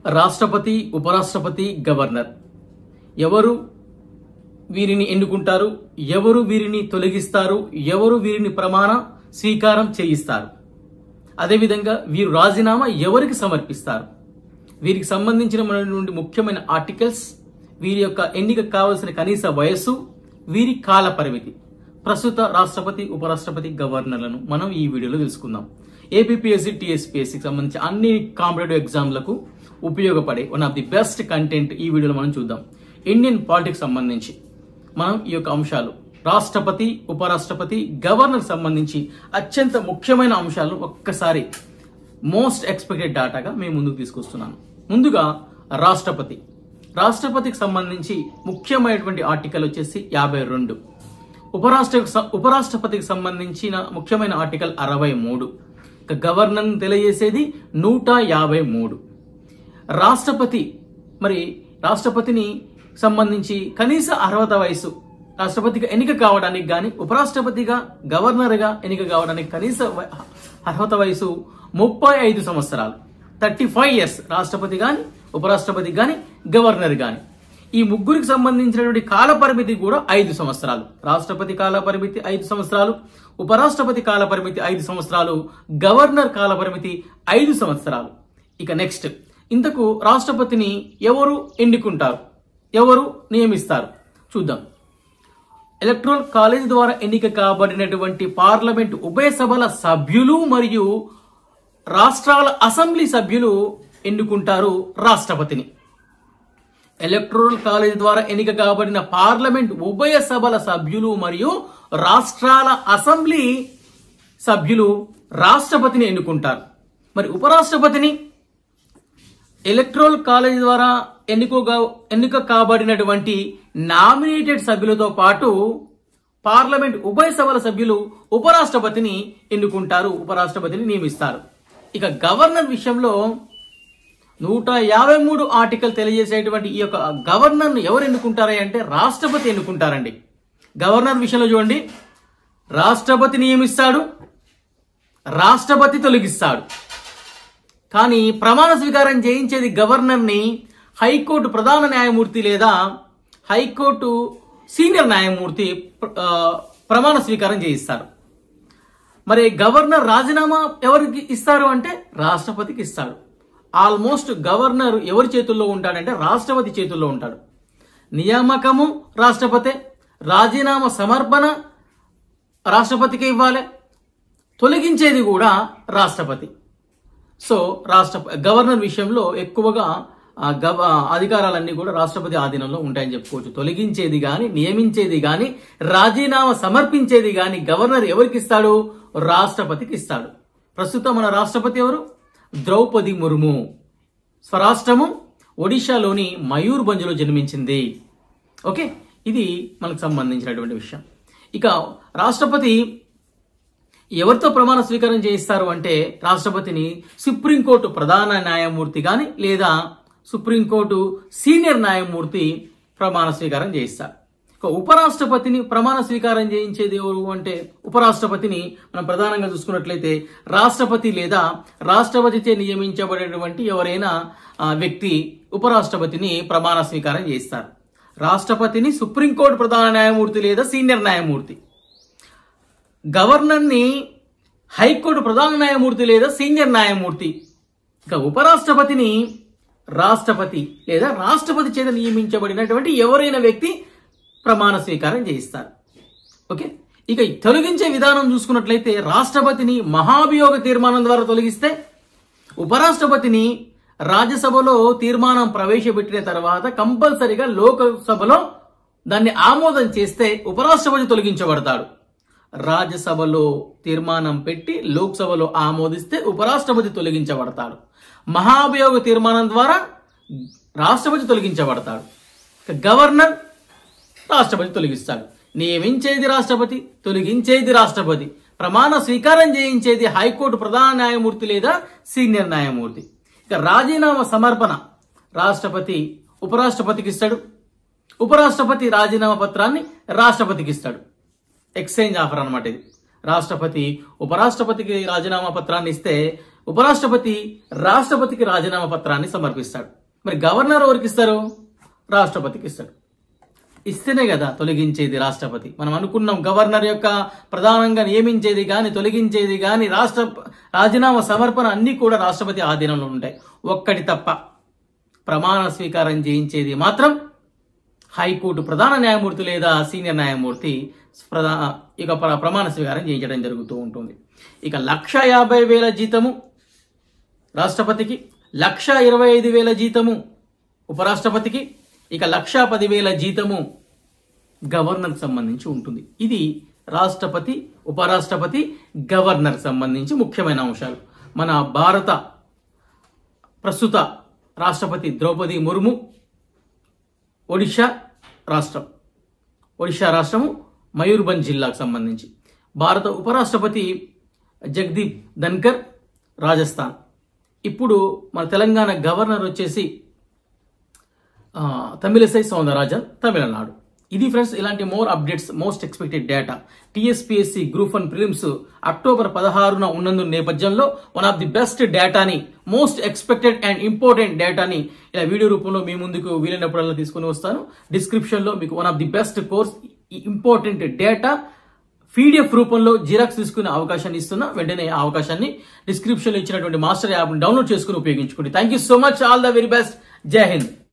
రాష్ట్రపతి ఉపరాష్ట్రపతి గవర్నర్ ఎవరు వీరిని ఎన్నుకుంటారు ఎవరు వీరిని తొలగిస్తారు ఎవరు వీరిని ప్రమాణ స్వీకారం చేయిస్తారు అదేవిధంగా వీరు రాజీనామా ఎవరికి సమర్పిస్తారు వీరికి సంబంధించినటువంటి ముఖ్యమైన ఆర్టికల్స్ వీరి యొక్క ఎన్నిక కావలసిన కనీస వయస్సు వీరి కాల పరిమితి ప్రస్తుత రాష్ట్రపతి ఉపరాష్ట్రపతి గవర్నర్లను మనం ఈ వీడియోలో తెలుసుకుందాం ఏపీఎస్సి టీఎస్పీఎస్సికి సంబంధించి అన్ని కాంపిటేటివ్ ఎగ్జామ్లకు ఉపయోగపడే one of the best content ఈ వీడియోలో మనం చూద్దాం ఇండియన్ పాలిటిక్స్ సంబంధించి మనం ఈ యొక్క అంశాలు రాష్ట్రపతి ఉపరాష్ట్రపతి గవర్నర్ సంబంధించి అత్యంత ముఖ్యమైన అంశాలను ఒక్కసారి మోస్ట్ ఎక్స్పెక్టెడ్ డాటాగా మేము ముందుకు తీసుకొస్తున్నాను ముందుగా రాష్ట్రపతి రాష్ట్రపతికి సంబంధించి ముఖ్యమైనటువంటి ఆర్టికల్ వచ్చేసి యాభై రెండు ఉపరాష్ట్ర ఉపరాష్ట్రపతికి సంబంధించిన ముఖ్యమైన ఆర్టికల్ అరవై మూడు ఇక గవర్నర్ తెలియజేసేది నూట యాభై మూడు రాష్ట్రపతి మరి రాష్ట్రపతిని సంబంధించి కనీస అర్హత వయసు రాష్ట్రపతిగా ఎన్నిక కావడానికి గాని ఉపరాష్ట్రపతిగా గవర్నర్గా ఎన్నిక కావడానికి కనీస వ- అర్హత వయసు ముప్పై ఐదు సంవత్సరాలు థర్టీ ఫైవ్ ఇయర్స్ రాష్ట్రపతి గాని ఉపరాష్ట్రపతి గాని గవర్నర్ గాని ఈ ముగ్గురికి సంబంధించినటువంటి కాల పరిమితి కూడా ఐదు సంవత్సరాలు రాష్ట్రపతి కాల పరిమితి ఐదు సంవత్సరాలు ఉపరాష్ట్రపతి కాల పరిమితి ఐదు సంవత్సరాలు గవర్నర్ కాల పరిమితి ఐదు సంవత్సరాలు ఇక నెక్స్ట్ ఇంతకు రాష్ట్రపతిని ఎవరు ఎన్నుకుంటారు ఎవరు నియమిస్తారు చూద్దాం ఎలక్ట్రల్ కాలేజ్ ద్వారా ఎన్నిక కాబడినటువంటి పార్లమెంట్ ఉభయ సభల సభ్యులు మరియు రాష్ట్రాల అసెంబ్లీ సభ్యులు ఎన్నుకుంటారు రాష్ట్రపతిని ఎలక్ట్రల్ కాలేజ్ ద్వారా ఎన్నిక కాబడిన పార్లమెంట్ ఉభయ సభల సభ్యులు మరియు రాష్ట్రాల అసెంబ్లీ సభ్యులు రాష్ట్రపతిని ఎన్నుకుంటారు మరి ఉపరాష్ట్రపతిని ఎలక్ట్రల్ కాలేజ్ ద్వారా ఎన్నుకోగా ఎన్నిక కాబడినటువంటి నామినేటెడ్ సభ్యులతో పాటు పార్లమెంట్ ఉభయ సభల సభ్యులు ఉపరాష్ట్రపతిని ఎన్నుకుంటారు ఉపరాష్ట్రపతిని నియమిస్తారు ఇక గవర్నర్ విషయంలో నూట యాభై మూడు ఆర్టికల్ తెలియజేసేటువంటి ఈ యొక్క గవర్నర్ను ఎవరు ఎన్నుకుంటారా అంటే రాష్ట్రపతి ఎన్నుకుంటారండి గవర్నర్ విషయంలో చూడండి రాష్ట్రపతి నియమిస్తాడు రాష్ట్రపతి తొలగిస్తాడు కానీ ప్రమాణ స్వీకారం చేయించేది గవర్నర్ని హైకోర్టు ప్రధాన న్యాయమూర్తి లేదా హైకోర్టు సీనియర్ న్యాయమూర్తి ఆ, ప్రమాణ స్వీకారం చేయిస్తారు మరి గవర్నర్ రాజీనామా ఎవరికి ఇస్తారు అంటే రాష్ట్రపతికి ఇస్తాడు ఆల్మోస్ట్ గవర్నర్ ఎవరి చేతుల్లో ఉంటాడంటే రాష్ట్రపతి చేతుల్లో ఉంటాడు నియామకము రాష్ట్రపతే రాజీనామా సమర్పణ రాష్ట్రపతికి ఇవ్వాలి తొలగించేది కూడా రాష్ట్రపతి సో రాష్ట్ర గవర్నర్ విషయంలో ఎక్కువగా ఆ, గవ అధికారాలన్నీ కూడా రాష్ట్రపతి ఆధీనంలో ఉంటాయని చెప్పుకోవచ్చు తొలగించేది గాని నియమించేది గాని రాజీనామా సమర్పించేది గాని గవర్నర్ ఎవరికి ఇస్తాడు రాష్ట్రపతికి ఇస్తాడు ప్రస్తుతం మన రాష్ట్రపతి ఎవరు ద్రౌపది ముర్ము స్వరాష్ట్రము ఒడిశాలోని మయూర్భంజ్లో జన్మించింది ఓకే ఇది మనకు సంబంధించినటువంటి విషయం ఇక రాష్ట్రపతి ఎవరితో ప్రమాణ స్వీకారం చేయిస్తారు అంటే రాష్ట్రపతిని సుప్రీంకోర్టు ప్రధాన న్యాయమూర్తి గాని లేదా సుప్రీంకోర్టు సీనియర్ న్యాయమూర్తి ప్రమాణ స్వీకారం చేయిస్తారు ఇక ఉపరాష్ట్రపతిని ప్రమాణ స్వీకారం చేయించేది ఎవరు అంటే ఉపరాష్ట్రపతిని మనం ప్రధానంగా చూసుకున్నట్లయితే రాష్ట్రపతి లేదా రాష్ట్రపతిచే నియమించబడినటువంటి ఎవరైనా ఆ, వ్యక్తి ఉపరాష్ట్రపతిని ప్రమాణ స్వీకారం చేయిస్తారు రాష్ట్రపతిని సుప్రీంకోర్టు ప్రధాన న్యాయమూర్తి లేదా సీనియర్ న్యాయమూర్తి గవర్నర్ని హైకోర్టు ప్రధాన న్యాయమూర్తి లేదా సీనియర్ న్యాయమూర్తి ఇక ఉపరాష్ట్రపతిని రాష్ట్రపతి లేదా రాష్ట్రపతి చేత నియమించబడినటువంటి ఎవరైనా వ్యక్తి ప్రమాణ స్వీకారం చేయిస్తారు ఓకే ఇక ఈ తొలగించే విధానం చూసుకున్నట్లయితే రాష్ట్రపతిని మహాభియోగ తీర్మానం ద్వారా తొలగిస్తే ఉపరాష్ట్రపతిని రాజ్యసభలో తీర్మానం ప్రవేశపెట్టిన తర్వాత కంపల్సరిగా లోకసభలో దాన్ని ఆమోదం చేస్తే ఉపరాష్ట్రపతి తొలగించబడతాడు రాజ్యసభలో తీర్మానం పెట్టి లోక్సభలో ఆమోదిస్తే ఉపరాష్ట్రపతి తొలగించబడతాడు మహాభియోగ తీర్మానం ద్వారా రాష్ట్రపతి తొలగించబడతాడు ఇక గవర్నర్ రాష్ట్రపతి తొలగిస్తాడు నియమించేది రాష్ట్రపతి తొలగించేది రాష్ట్రపతి ప్రమాణ స్వీకారం చేయించేది హైకోర్టు ప్రధాన న్యాయమూర్తి లేదా సీనియర్ న్యాయమూర్తి ఇక రాజీనామా సమర్పణ రాష్ట్రపతి ఉపరాష్ట్రపతికి ఇస్తాడు ఉపరాష్ట్రపతి రాజీనామా పత్రాన్ని రాష్ట్రపతికి ఇస్తాడు ఎక్స్చేంజ్ ఆఫర్ అన్నమాట ఇది రాష్ట్రపతి ఉపరాష్ట్రపతికి రాజీనామా పత్రాన్ని ఇస్తే ఉపరాష్ట్రపతి రాష్ట్రపతికి రాజీనామా పత్రాన్ని సమర్పిస్తాడు మరి గవర్నర్ ఎవరికి ఇస్తారు రాష్ట్రపతికి ఇస్తాడు ఇస్తేనే కదా తొలగించేది రాష్ట్రపతి మనం అనుకున్నాం గవర్నర్ యొక్క ప్రధానంగా నియమించేది కానీ తొలగించేది కానీ రాష్ట్ర రాజీనామా సమర్పణ అన్ని కూడా రాష్ట్రపతి ఆధీనంలో ఉంటాయి ఒక్కటి తప్ప ప్రమాణ స్వీకారం చేయించేది మాత్రం హైకోర్టు ప్రధాన న్యాయమూర్తి లేదా సీనియర్ న్యాయమూర్తి ప్రధా ఇక ప్ర- ప్రమాణ స్వీకారం చేయించడం జరుగుతూ ఉంటుంది ఇక లక్ష యాభై వేల జీతము రాష్ట్రపతికి లక్ష ఇరవై ఐదు వేల జీతము ఉపరాష్ట్రపతికి ఇక లక్ష పదివేల జీతము గవర్నర్కి సంబంధించి ఉంటుంది ఇది రాష్ట్రపతి ఉపరాష్ట్రపతి గవర్నర్ సంబంధించి ముఖ్యమైన అంశాలు మన భారత ప్రస్తుత రాష్ట్రపతి ద్రౌపది ముర్ము ఒడిషా రాష్ట్రం ఒడిషా రాష్ట్రము మయూర్భంజ్ జిల్లాకు సంబంధించి భారత ఉపరాష్ట్రపతి జగదీప్ ధన్కర్ రాజస్థాన్ ఇప్పుడు మన తెలంగాణ గవర్నర్ వచ్చేసి ఆ, తమిళసై సౌందరరాజన్ తమిళనాడు ఇది ఫ్రెండ్స్ ఇలాంటి more updates most expected data TSPSC group one prelims October పదహారున ఉన్నందు నేపథ్యంలో వన్ ఆఫ్ ది బెస్ట్ డేటాని మోస్ట్ ఎక్స్పెక్టెడ్ అండ్ ఇంపార్టెంట్ డేటాని ఇలా వీడియో రూపంలో మీ ముందుకు వీలైనప్పుడల్లా తీసుకుని వస్తాను డిస్క్రిప్షన్ లో మీకు one of the best course important data PDF రూపంలో జిరాక్స్ తీసుకునే అవకాశాన్ని ఇస్తున్నా వెంటనే ఆ అవకాశాన్ని డిస్క్రిప్షన్ లో ఇచ్చినటువంటి మాస్టర్ యాప్ డౌన్లోడ్ చేసుకుని ఉపయోగించుకోండి thank you so much all the very best జై హింద్